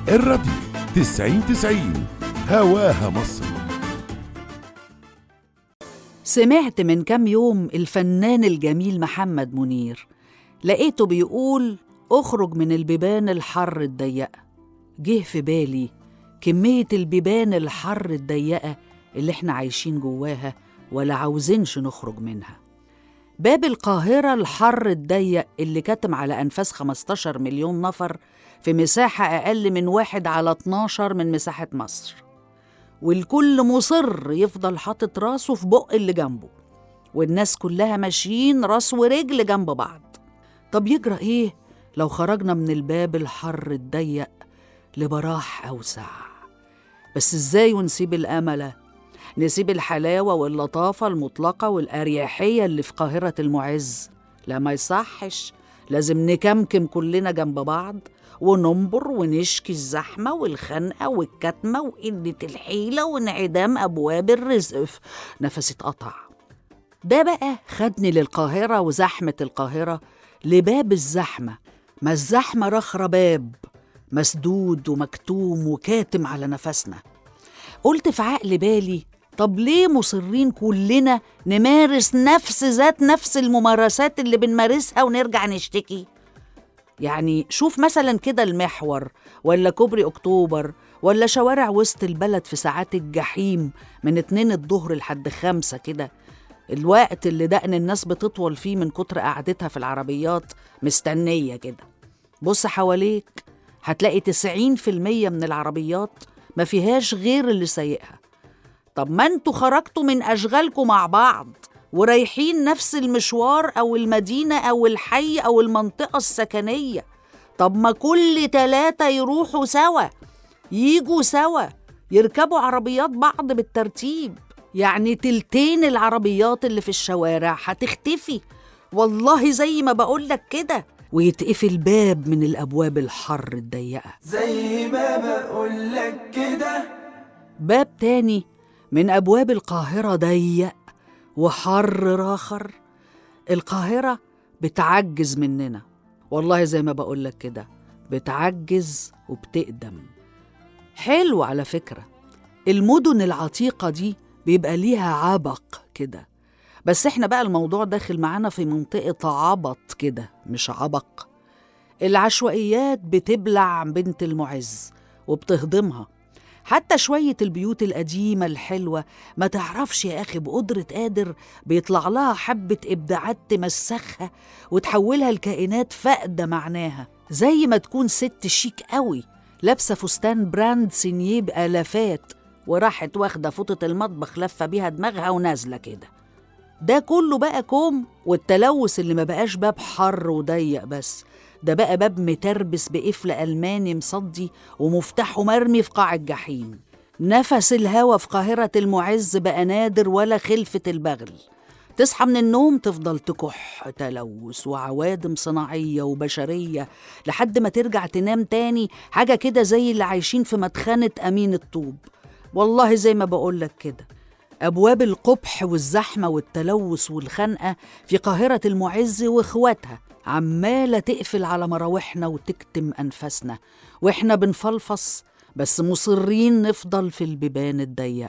الراديو تسعين تسعين هواها مصر سمعت من كام يوم الفنان الجميل محمد منير لقيته بيقول اخرج من البيبان الحر الضيقة جه في بالي كمية البيبان الحر الضيقة اللي احنا عايشين جواها ولا عاوزينش نخرج منها باب القاهرة الحر الضيق اللي كتم على أنفاس 15 مليون نفر في مساحة أقل من واحد على 12 من مساحة مصر والكل مصر يفضل حاطط راسه في بق اللي جنبه والناس كلها ماشيين راس ورجل جنب بعض طب يجرى ايه لو خرجنا من الباب الحر الضيق لبراح أوسع بس ازاي ونسيب الأمل نسيب الحلاوة واللطافة المطلقة والأريحية اللي في قاهرة المعز لا ما يصحش لازم نكمكم كلنا جنب بعض وننبر ونشكي الزحمة والخنقة والكتمة وقلة الحيلة وانعدام أبواب الرزق نفسي اتقطع ده بقى خدني للقاهرة وزحمة القاهرة لباب الزحمة ما الزحمة رخرة باب مسدود ومكتوم وكاتم على نفسنا قلت في عقل بالي طب ليه مصرين كلنا نمارس نفس ذات نفس الممارسات اللي بنمارسها ونرجع نشتكي يعني شوف مثلا كده المحور ولا كوبري أكتوبر ولا شوارع وسط البلد في ساعات الجحيم من اتنين الظهر لحد خمسة كده الوقت اللي دقن الناس بتطول فيه من كتر قعدتها في العربيات مستنية كده بص حواليك هتلاقي 90% من العربيات ما فيهاش غير اللي سايقها طب ما انتوا خرجتوا من أشغالكم مع بعض ورايحين نفس المشوار أو المدينة أو الحي أو المنطقة السكنية طب ما كل تلاتة يروحوا سوا يجوا سوا يركبوا عربيات بعض بالترتيب يعني تلتين العربيات اللي في الشوارع هتختفي والله زي ما بقولك كده ويتقفل باب من الأبواب الحر الضيقة زي ما بقولك كده باب تاني من أبواب القاهرة ضيق وحر راخر القاهرة بتعجز مننا والله زي ما بقولك كده بتعجز وبتقدم حلو على فكرة المدن العتيقة دي بيبقى ليها عبق كده بس احنا بقى الموضوع داخل معانا في منطقة عبط كده مش عبق العشوائيات بتبلع بنت المعز وبتهضمها حتى شوية البيوت القديمة الحلوة ما تعرفش يا أخي بقدرة قادر بيطلع لها حبة إبداعات تمسخها وتحولها لكائنات فاقدة معناها زي ما تكون ست شيك قوي لابسة فستان براند سينيه بآلافات وراحت واخدة فوطة المطبخ لفة بيها دماغها ونازلة كده ده كله بقى كوم والتلوث اللي ما بقاش باب حر وضيق بس ده بقى باب متربس بقفل ألماني مصدي ومفتاحه مرمي في قاع الجحيم نفس الهوا في قاهرة المعز بقى نادر ولا خلفة البغل تصحى من النوم تفضل تكح تلوث وعوادم صناعية وبشرية لحد ما ترجع تنام تاني حاجة كده زي اللي عايشين في مدخنة أمين الطوب والله زي ما بقولك كده أبواب القبح والزحمة والتلوث والخنقة في قاهرة المعز وإخواتها عمالة تقفل على مراوحنا وتكتم أنفاسنا وإحنا بنفلفص بس مصرين نفضل في البيبان الضيقة